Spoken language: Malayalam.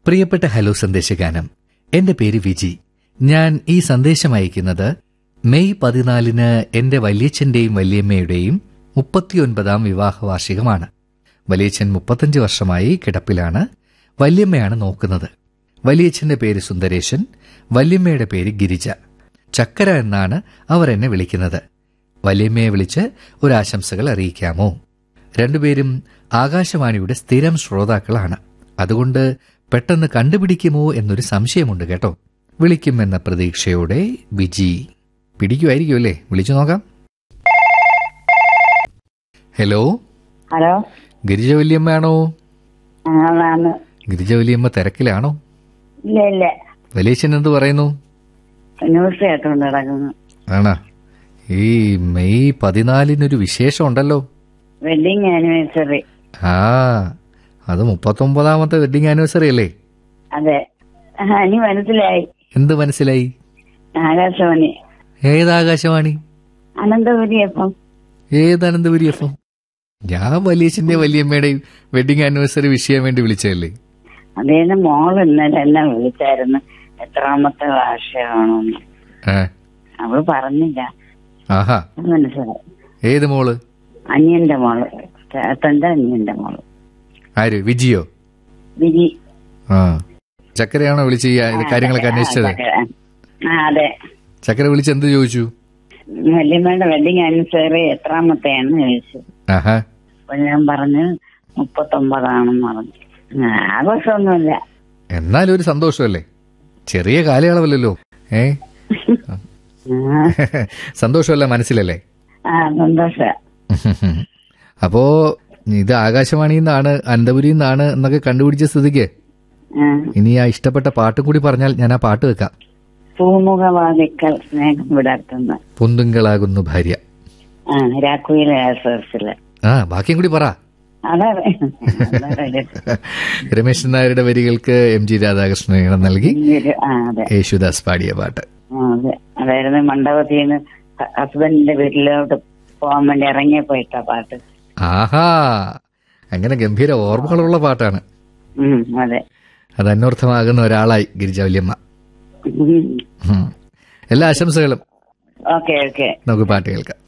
പ്രിയപ്പെട്ട ഹലോ സന്ദേശഗാനം എന്റെ പേര് വിജി ഞാൻ ഈ സന്ദേശം അയക്കുന്നത് മെയ് പതിനാലിന് എന്റെ വല്യച്ഛന്റെയും വല്യമ്മയുടെയും മുപ്പത്തിയൊൻപതാം വിവാഹ വാർഷികമാണ് വലിയച്ഛൻ മുപ്പത്തഞ്ച് വർഷമായി കിടപ്പിലാണ് വല്യമ്മയാണ് നോക്കുന്നത് വലിയച്ഛന്റെ പേര് സുന്ദരേശൻ വല്യമ്മയുടെ പേര് ഗിരിജ ചക്കര എന്നാണ് അവർ എന്നെ വിളിക്കുന്നത് വല്യമ്മയെ വിളിച്ച് ഒരാശംസകൾ അറിയിക്കാമോ രണ്ടുപേരും ആകാശവാണിയുടെ സ്ഥിരം ശ്രോതാക്കളാണ് അതുകൊണ്ട് പെട്ടെന്ന് കണ്ടുപിടിക്കുമോ എന്നൊരു സംശയമുണ്ട് കേട്ടോ വിളിക്കുമെന്ന പ്രതീക്ഷയോടെ വിജി പിടിക്കുമായിരിക്കും അല്ലേ വിളിച്ചു നോക്കാം ഹലോ ഹലോ ഗിരിജ വല്യമ്മയാണോ ആണാണ് ഗിരിജ വല്യമ്മ തിരക്കിലാണോ ഇല്ല ഇല്ല വലിയച്ഛൻ എന്ത് പറയുന്നു ന്യൂസ് കേട്ടോണ്ട് കിടക്കുന്നു ആണാ ഈ മെയ് പതിനാലിനൊരു വിശേഷം ഉണ്ടല്ലോ വെഡിങ് ആനിവേഴ്സറി ആ അത് മുപ്പത്തൊമ്പതാമത്തെ വെഡിങ് ആനിവേഴ്സറി അല്ലേ അതെ ആ, ഇനി മനസ്സിലായി എന്ത് മനസ്സിലായി ആകാശവാണി ഏത് ആകാശവാണി അനന്തപുരി അപ്പം ഏത് അനന്തപുരി എഫ് എം? ഞാൻ വലിയച്ഛന്റെ വല്യമ്മയുടെയും വെഡിങ് ആനിവേഴ്സറി വിഷയം വേണ്ടി വിളിച്ചതല്ലേ അതേന്ന് മോൾ ഇന്നലെ എന്നെ വിളിച്ചായിരുന്നു എത്രാമത്തെ വാർഷികമാണെന്ന് ആ അവള് പറഞ്ഞില്ല ആഹാ അത് മനസ്സിലായി ഏത് മോള് അനിയന്റെ മോള് ചേട്ടന്റെ അനിയന്റെ മോള് ആര് വിജിയോ വിജി ആ ചക്കരയാണോ വിളിച്ച് ഈ ഇത് കാര്യങ്ങളൊക്കെ അന്വേഷിച്ചത് ആ അതെ ചക്കര വിളിച്ച് എന്ത് ചോദിച്ചു വല്യമ്മയുടെ വെഡിങ് ആനിവേഴ്സറി എത്രാമത്തെയാണെന്ന് ചോദിച്ചു ആഹാ അപ്പൊ ഞാൻ പറഞ്ഞു മുപ്പത്തൊമ്പതാണെന്ന് പറഞ്ഞു ആ, ആഘോഷമൊന്നുമില്ല എന്നാലും ഒരു സന്തോഷമല്ലേ ചെറിയ കാലയളവല്ലല്ലോ ഏ ആ, സന്തോഷമല്ല മനസ്സിലല്ലേ ആ സന്തോഷ അപ്പോ ഇത് ആകാശവാണിയിൽ നിന്നാണ് അനന്തപുരിയിൽ നിന്നാണ് എന്നൊക്കെ കണ്ടുപിടിച്ച സ്ഥിതിക്ക് ഇനി ആ ഇഷ്ടപ്പെട്ട പാട്ടും കൂടി പറഞ്ഞാൽ ഞാൻ ആ പാട്ട് വെക്കാം പൂമുഖവാദിക്കൽ സ്നേഹം വിടർത്തുന്ന പൊന്തുങ്കളാകുന്നു ഭാര്യ ആ രാക്കുയിലെ ആസസില് ആ ബാക്കിയും കൂടി പറ അതെ അതെ. രമേശൻ നായരുടെ വരികൾക്ക് എം ജി രാധാകൃഷ്ണൻ ഈണം നൽകി ഇതൊരു- ആ അതെ യേശുദാസ് പാടിയ പാട്ട് ആ, അതെ അതായിരുന്നു മണ്ഡപത്തിൽ നിന്ന് ഹസ്ബൻഡിന്റെ വീട്ടിലോട്ട് പോകാൻ വേണ്ടി ഇറങ്ങിയപ്പോയിട്ടാ പാട്ട് ആഹാ അങ്ങനെ ഗംഭീര ഓർമ്മകളുള്ള പാട്ടാണ് ഉം അതെ അത് അന്വർത്ഥമാകുന്ന ഒരാളായി ഗിരിജ വല്യമ്മ ഉം. ഉം. എല്ലാ ആശംസകളും ഓക്കെ ഓക്കെ നമുക്ക് പാട്ട് കേൾക്കാം